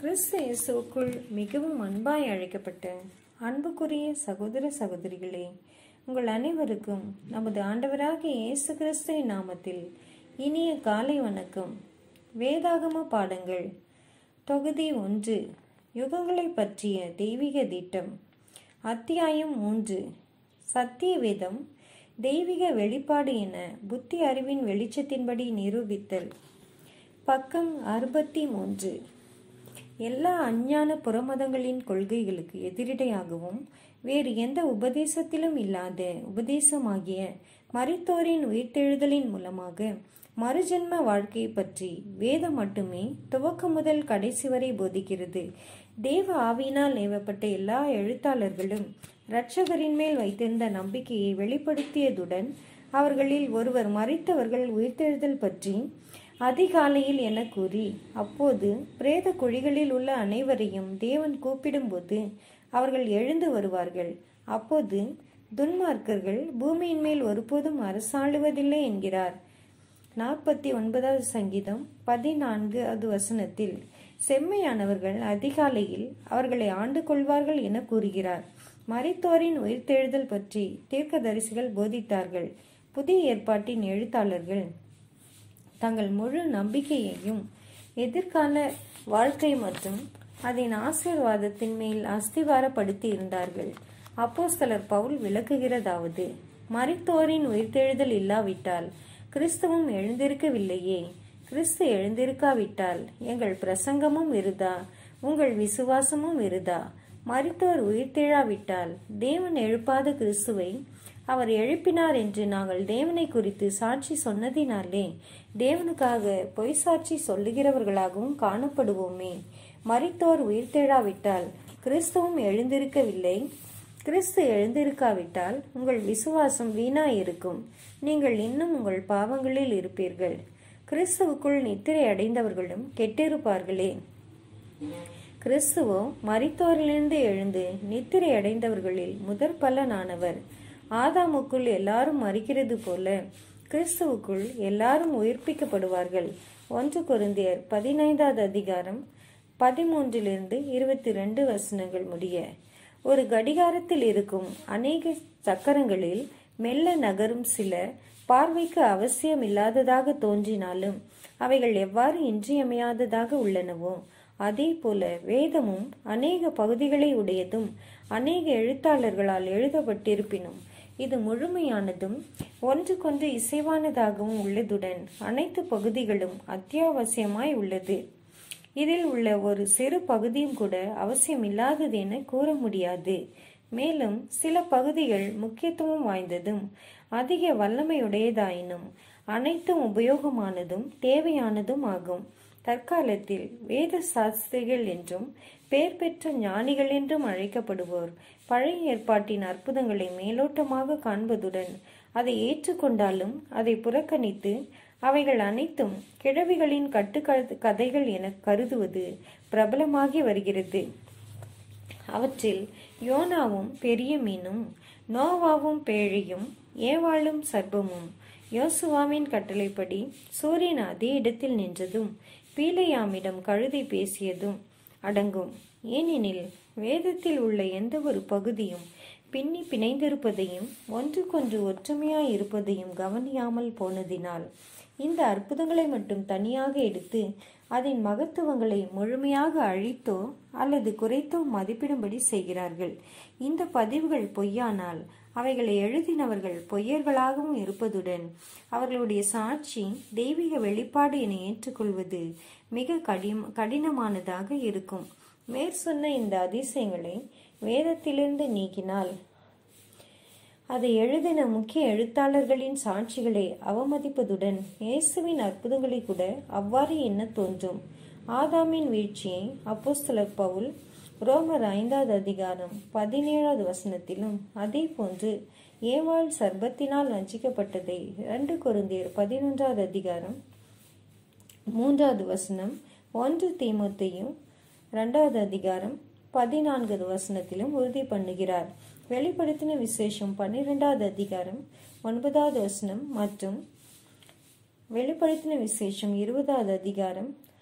கிறிஸ்து இயேசுவுக்குள் மிகவும் அன்பாய் அழைக்கப்பட்ட அன்புக்குரிய சகோதர சகோதரிகளே உங்கள் அனைவருக்கும் நமது ஆண்டவராகிய இயேசு கிறிஸ்துவின் நாமத்தில் இனிய காலை வணக்கம் வேதாகம பாடங்கள் தொகுதி ஒன்று யுகங்களை பற்றிய தெய்வீக திட்டம் அத்தியாயம் மூன்று சத்திய வேதம் தெய்வீக வெளிப்பாடு என புத்தி அறிவின் வெளிச்சத்தின்படி நிரூபித்தல் பக்கம் அறுபத்தி மூன்று எல்லா அஞ்ஞான புறமதங்களின் கொள்கைகளுக்கு எதிரிடையாகவும் வேறு எந்த உபதேசத்திலும் இல்லாத உபதேசமாகிய மரித்தோரின் உயிர்த்தெழுதலின் மூலமாக மறுஜென்ம வாழ்க்கையை பற்றி வேதம் மட்டுமே துவக்கம் முதல் கடைசி வரை போதிக்கிறது தேவ ஆவியினால் ஏவப்பட்ட எல்லா எழுத்தாளர்களும் இரட்சகரின் மேல் வைத்திருந்த நம்பிக்கையை வெளிப்படுத்தியதுடன் அவர்களில் ஒருவர் மறித்தவர்கள் உயிர்த்தெழுதல் பற்றி அதிகாலையில் என கூறி அப்போது பிரேத குழிகளில் உள்ள அனைவரையும் தேவன் கூப்பிடும்போது அவர்கள் எழுந்து வருவார்கள் அப்போது துன்மார்க்கர்கள் பூமியின் மேல் ஒருபோதும் அரசாளுவதில்லை என்கிறார் நாற்பத்தி ஒன்பதாவது சங்கீதம் பதினான்கு அது வசனத்தில் செம்மையானவர்கள் அதிகாலையில் அவர்களை ஆண்டு கொள்வார்கள் என கூறுகிறார் மரித்தோரின் உயிர்த்தெழுதல் பற்றி தீர்க்கதரிசிகள் போதித்தார்கள் புதிய ஏற்பாட்டின் எழுத்தாளர்கள் தங்கள் முழு நம்பிக்கையையும் எதிர்கால வாழ்க்கை மற்றும் அதன் ஆசீர்வாதத்தின் மேல் அஸ்திவாரப்படுத்தி இருந்தார்கள் அப்போஸ்தலர் பவுல் விளக்குகிறதாவது மரித்தோரின் உயிர்த்தெழுதல் இல்லாவிட்டால் கிறிஸ்துவும் எழுந்திருக்கவில்லையே கிறிஸ்து எழுந்திருக்காவிட்டால் எங்கள் பிரசங்கமும் இருதா உங்கள் விசுவாசமும் இருதா மரித்தோர் உயிர்த்தெழாவிட்டால் தேவன் எழுப்பாத கிறிஸ்துவை அவர் எழுப்பினார் என்று நாங்கள் தேவனை குறித்து சாட்சி சொன்னதினாலே தேவனுக்காக பொய் சாட்சி சொல்லுகிறவர்களாகவும் காணப்படுவோமே மரித்தோர் உயிர்த்தெழாவிட்டால் கிறிஸ்துவும் எழுந்திருக்கவில்லை கிறிஸ்து எழுந்திருக்காவிட்டால் உங்கள் விசுவாசம் வீணாயிருக்கும் நீங்கள் இன்னும் உங்கள் பாவங்களில் இருப்பீர்கள் கிறிஸ்துவுக்குள் நித்திரை அடைந்தவர்களும் கெட்டிருப்பார்களே கிறிஸ்துவோ மரித்தோரிலிருந்து எழுந்து நித்திரை அடைந்தவர்களில் முதற் பலனானவர் ஆதாமுக்குள் எல்லாரும் மறிக்கிறது போல கிறிஸ்துவுக்குள் எல்லாரும் உயிர்ப்பிக்கப்படுவார்கள் ஒன்று கொருந்தியர் பதினைந்தாவது அதிகாரம் பதிமூன்றிலிருந்து இருபத்தி ரெண்டு வசனங்கள் முடிய ஒரு கடிகாரத்தில் இருக்கும் அநேக சக்கரங்களில் மெல்ல நகரும் சில பார்வைக்கு அவசியம் இல்லாததாக தோன்றினாலும் அவைகள் எவ்வாறு இன்றியமையாததாக உள்ளனவோ அதே போல வேதமும் அநேக பகுதிகளை உடையதும் அநேக எழுத்தாளர்களால் எழுதப்பட்டிருப்பினும் இது முழுமையானதும் ஒன்றுக்கொன்று இசைவானதாகவும் உள்ளதுடன் அனைத்து பகுதிகளும் அத்தியாவசியமாய் உள்ளது இதில் உள்ள ஒரு சிறு பகுதியும் கூட அவசியமில்லாதது என கூற முடியாது மேலும் சில பகுதிகள் முக்கியத்துவம் வாய்ந்ததும் அதிக வல்லமையுடையதாயினும் அனைத்தும் உபயோகமானதும் தேவையானதும் ஆகும் தற்காலத்தில் வேத சாஸ்திரிகள் என்றும் பெயர் பெற்ற ஞானிகள் என்றும் அழைக்கப்படுவோர் பழைய ஏற்பாட்டின் அற்புதங்களை மேலோட்டமாக காண்பதுடன் அதை ஏற்றுக்கொண்டாலும் அதை புறக்கணித்து அவைகள் அனைத்தும் கிழவிகளின் கட்டு கதைகள் என கருதுவது பிரபலமாகி வருகிறது அவற்றில் யோனாவும் பெரிய மீனும் நோவாவும் பேழையும் ஏவாளும் சர்ப்பமும் யோசுவாவின் கட்டளைப்படி சூரியன் அதே இடத்தில் நின்றதும் பீலையாமிடம் கழுதை பேசியதும் அடங்கும் ஏனெனில் வேதத்தில் உள்ள எந்த ஒரு பகுதியும் பின்னி பிணைந்திருப்பதையும் ஒன்றுக்கொன்று ஒற்றுமையாய் இருப்பதையும் கவனியாமல் போனதினால் இந்த அற்புதங்களை மட்டும் தனியாக எடுத்து அதன் மகத்துவங்களை முழுமையாக அழித்தோ அல்லது குறைத்தோ மதிப்பிடும்படி செய்கிறார்கள் இந்த பதிவுகள் பொய்யானால் அவைகளை எழுதினவர்கள் பொய்யர்களாகவும் இருப்பதுடன் அவர்களுடைய சாட்சி தெய்வீக வெளிப்பாடு என ஏற்றுக்கொள்வது மிக கடின கடினமானதாக இருக்கும் மேற்சொன்ன இந்த அதிசயங்களை வேதத்திலிருந்து நீக்கினால் அதை எழுதின முக்கிய எழுத்தாளர்களின் சாட்சிகளை அவமதிப்பதுடன் இயேசுவின் அற்புதங்களை கூட அவ்வாறு எண்ண தோன்றும் ஆதாமின் வீழ்ச்சியை அப்போஸ்தலர் பவுல் ரோமர் ஐந்தாவது அதிகாரம் பதினேழாவது வசனத்திலும் அதே போன்று ஏவாள் சர்பத்தினால் வஞ்சிக்கப்பட்டதை ரெண்டு குருந்தியர் பதினொன்றாவது அதிகாரம் மூன்றாவது வசனம் ஒன்று தீமத்தையும் ரெண்டாவது அதிகாரம் பதினான்காவது வசனத்திலும் உறுதி பண்ணுகிறார் வெளிப்படுத்தின விசேஷம் பன்னிரெண்டாவது அதிகாரம் ஒன்பதாவது வசனம் மற்றும் வெளிப்படுத்தின விசேஷம் இருபதாவது அதிகாரம்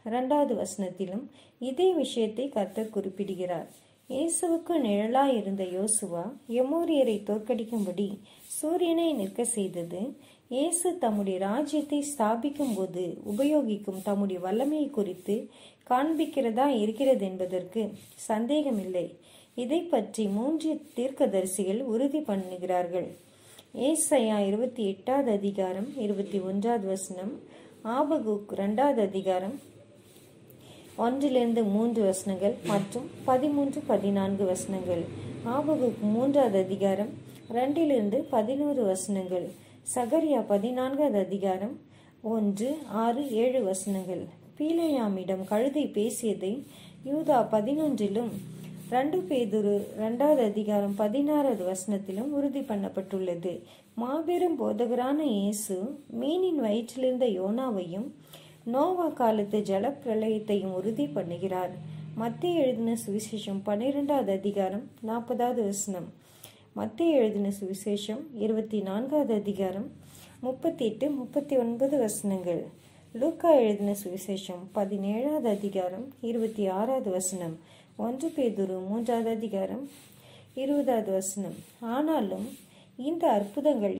இரண்டாவது வசனத்திலும் இதே விஷயத்தை கர்த்தர் குறிப்பிடுகிறார் இயேசுவுக்கு நிழலாய் இருந்த யோசுவா எமோரியரை தோற்கடிக்கும்படி சூரியனை நிற்க செய்தது இயேசு தம்முடைய ராஜ்யத்தை ஸ்தாபிக்கும் போது உபயோகிக்கும் தம்முடைய வல்லமையை குறித்து காண்பிக்கிறதா இருக்கிறது என்பதற்கு சந்தேகமில்லை இதை பற்றி மூன்று தீர்க்கதரிசிகள் உறுதி பண்ணுகிறார்கள் ஏசையா இருபத்தி எட்டாவது அதிகாரம் இருபத்தி ஒன்றாவது வசனம் ஆபகுக் இரண்டாவது அதிகாரம் ஒன்றிலிருந்து மூன்று வசனங்கள் மற்றும் பதிமூன்று பதினான்கு வசனங்கள் ஆபகுக் மூன்றாவது அதிகாரம் ரெண்டிலிருந்து பதினோரு வசனங்கள் சகரியா பதினான்காவது அதிகாரம் ஒன்று ஆறு ஏழு வசனங்கள் பீலையாமிடம் கழுதை பேசியதை யூதா பதினொன்றிலும் ரெண்டு பேதுரு இரண்டாவது அதிகாரம் பதினாறாவது வசனத்திலும் உறுதி பண்ணப்பட்டுள்ளது மாபெரும் போதகரான இயேசு மீனின் வயிற்றிலிருந்த யோனாவையும் நோவா காலத்து ஜலப்பிரளயத்தையும் உறுதி பண்ணுகிறார் மத்திய எழுதின சுவிசேஷம் பன்னிரெண்டாவது அதிகாரம் நாற்பதாவது வசனம் மத்திய எழுதின சுவிசேஷம் இருபத்தி நான்காவது அதிகாரம் முப்பத்தி எட்டு முப்பத்தி ஒன்பது வசனங்கள் லூக்கா எழுதின சுவிசேஷம் பதினேழாவது அதிகாரம் இருபத்தி ஆறாவது வசனம் ஒன்று பேதுரு மூன்றாவது அதிகாரம் இருபதாவது வசனம் ஆனாலும் இந்த அற்புதங்கள்